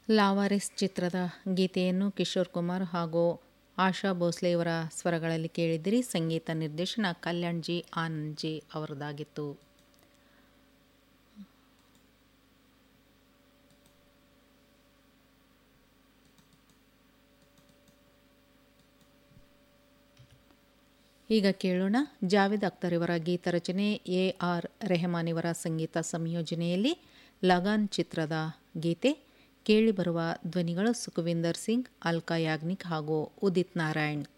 ಲಾವಾರಿಸ್ ಚಿತ್ರದ ಗೀತೆಯನ್ನು ಕಿಶೋರ್ ಕುಮಾರ್ ಹಾಗೂ ಆಶಾ ಭೋಸ್ಲೆ ಇವರ ಸ್ವರಗಳಲ್ಲಿ ಕೇಳಿದಿರಿ ಸಂಗೀತ ನಿರ್ದೇಶನ ಕಲ್ಯಾಣ್ ಜಿ ಆನಂದ್ ಜಿ ಅವರದಾಗಿತ್ತು ಈಗ ಕೇಳೋಣ ಜಾವೇದ್ ಅಖ್ತರ್ ಇವರ ಗೀತರಚನೆ ಎ ಆರ್ ರೆಹಮಾನ್ ಇವರ ಸಂಗೀತ ಸಂಯೋಜನೆಯಲ್ಲಿ ಲಗಾನ್ ಚಿತ್ರದ ಗೀತೆ ಕೇಳಿಬರುವ ಧ್ವನಿಗಳು ಸುಖವಿಂದರ್ ಸಿಂಗ್ ಅಲ್ಕಾ ಯಾಗ್ನಿಕ್ ಹಾಗೂ ಉದಿತ್ ನಾರಾಯಣ್